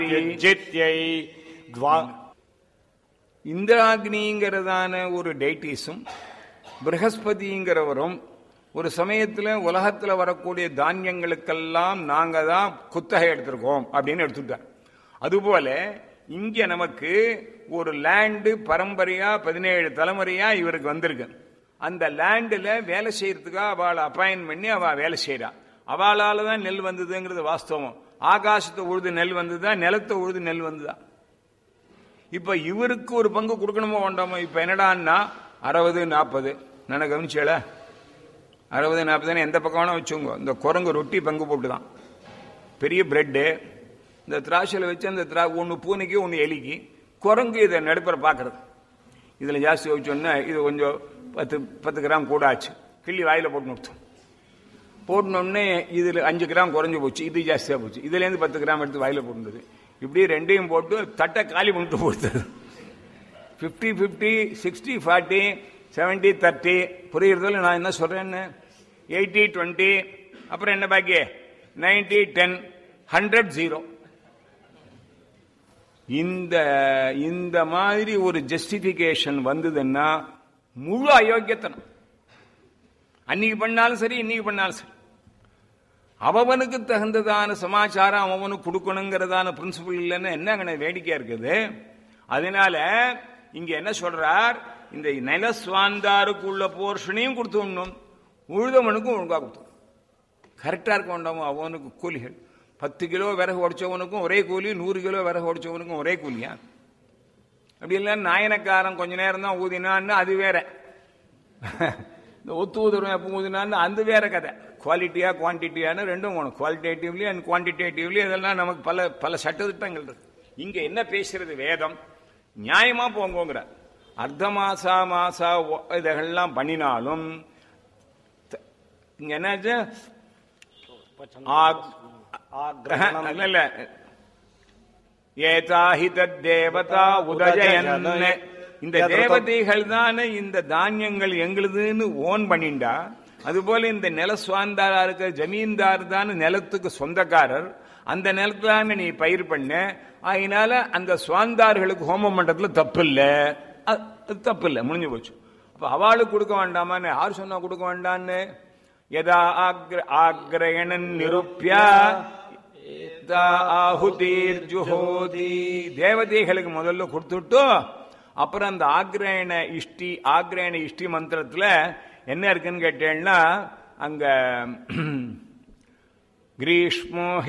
ஜித்யை துவா இந்திராக்னிங்கிறதான ஒரு டெய்டிஸும் பிரகஸ்பதிங்கிறவரும் ஒரு சமயத்துல உலகத்துல வரக்கூடிய தானியங்களுக்கெல்லாம் நாங்க தான் குத்தகை எடுத்திருக்கோம் அப்படின்னு எடுத்துட்டார் அதுபோல இங்க நமக்கு ஒரு லேண்டு பரம்பரையா பதினேழு தலைமுறையா இவருக்கு வந்திருக்கு அந்த லேண்டுல வேலை செய்யறதுக்காக அவளை அப்பாயின் பண்ணி அவ வேலை செய்யறா அவளால தான் நெல் வந்ததுங்கிறது வாஸ்தவம் ஆகாசத்தை உழுது நெல் வந்ததா நிலத்தை உழுது நெல் வந்ததா இப்ப இவருக்கு ஒரு பங்கு கொடுக்கணுமோ வேண்டாமோ இப்ப என்னடான்னா அறுபது நாற்பது நான் கவனிச்சேல அறுபது நாற்பதுன்னு எந்த பக்கம் வேணா வச்சுங்க இந்த குரங்கு ரொட்டி பங்கு போட்டுதான் பெரிய பிரெட்டு இந்த திராட்சையில் வச்சு அந்த திரா ஒன்று பூனைக்கு ஒன்று எலிக்கு குரங்கு இதை நடுப்புற பார்க்கறது இதில் ஜாஸ்தி வச்சோன்னா இது கொஞ்சம் பத்து பத்து கிராம் கூட ஆச்சு கிள்ளி வாயில் போட்டு நிறுத்தும் போட்டினோடனே இதில் அஞ்சு கிராம் குறைஞ்சு போச்சு இது ஜாஸ்தியாக போச்சு இதுலேருந்து பத்து கிராம் எடுத்து வாயில் போட்டுருந்தது இப்படி ரெண்டையும் போட்டு தட்டை காலி பண்ணிட்டு கொடுத்தது fifty fifty sixty forty seventy thirty புரியுறதில்ல நான் என்ன சொல்றேன்னு எயிட்டி டுவெண்ட்டி அப்புறம் என்ன பாக்கி நைன்டி டென் ஹண்ட்ரட் ஜீரோ இந்த இந்த மாதிரி ஒரு ஜஸ்டிபிகேஷன் வந்ததுன்னா முழு அயோக்கியத்தனம் அன்னைக்கு பண்ணாலும் சரி இன்னைக்கு பண்ணாலும் சரி அவனுக்கு தகுந்ததான சமாச்சாரம் அவனுக்கு கொடுக்கணுங்கிறதான பிரின்சிபல் இல்லைன்னு என்ன வேடிக்கையா இருக்குது அதனால இங்க என்ன சொல்றார் இந்த நிலஸ்வாந்தாருக்கு உள்ள போர்ஷனையும் கொடுத்துடணும் உழுதவனுக்கும் ஒழுங்கா கொடுத்தோம் கரெக்டா இருக்க வேண்டாமோ அவனுக்கு கூலிகள் பத்து கிலோ விறகு உடைச்சவனுக்கும் ஒரே கூலி நூறு கிலோ விறகு உடைச்சவனுக்கும் ஒரே கூலியா அப்படி இல்லை நாயனக்காரன் கொஞ்ச நேரம் தான் ஊதினான்னு அது வேற இந்த ஒத்து ஊதுறவன் எப்போ ஊதினான்னு அது வேற கதை குவாலிட்டியா குவான்டிட்டியான்னு ரெண்டும் வேணும் குவாலிட்டேட்டிவ்லி அண்ட் குவான்டிடேட்டிவ்லி இதெல்லாம் நமக்கு பல பல சட்டத்திட்டங்கள் இருக்கு இங்க என்ன பேசுறது வேதம் நியாயமா போங்கோங்கிற அர்த்த மாசா மாசா இதெல்லாம் பண்ணினாலும் இங்க என்னாச்சு இல்ல இல்ல ஏதாஹி தேவதா உதஜயன் இந்த தேவதைகள் தானே இந்த தானியங்கள் எங்களுதுன்னு ஓன் பண்ணிண்டா அதுபோல இந்த நில சுவாந்தாரா இருக்க ஜமீன்தார் தான் நிலத்துக்கு சொந்தக்காரர் அந்த நிலத்துல நீ பயிர் பண்ண அதனால அந்த சுவாந்தார்களுக்கு ஹோம மண்டலத்துல தப்பு இல்ல தப்பு இல்ல முடிஞ்சு போச்சு அப்ப அவளுக்கு கொடுக்க வேண்டாமான்னு யார் சொன்னா கொடுக்க வேண்டான்னு யதா ஆக்ரயணன் நிருப்பியா ஆஹுதீர் ஜுஹோதி தேவதைகளுக்கு முதல்ல கொடுத்துட்டு அப்புறம் அந்த ஆக்ரயண இஷ்டி ஆக்ரயண இஷ்டி மந்திரத்துல என்ன இருக்குன்னு கேட்டேன்னா அங்க கிரீஷ்மோ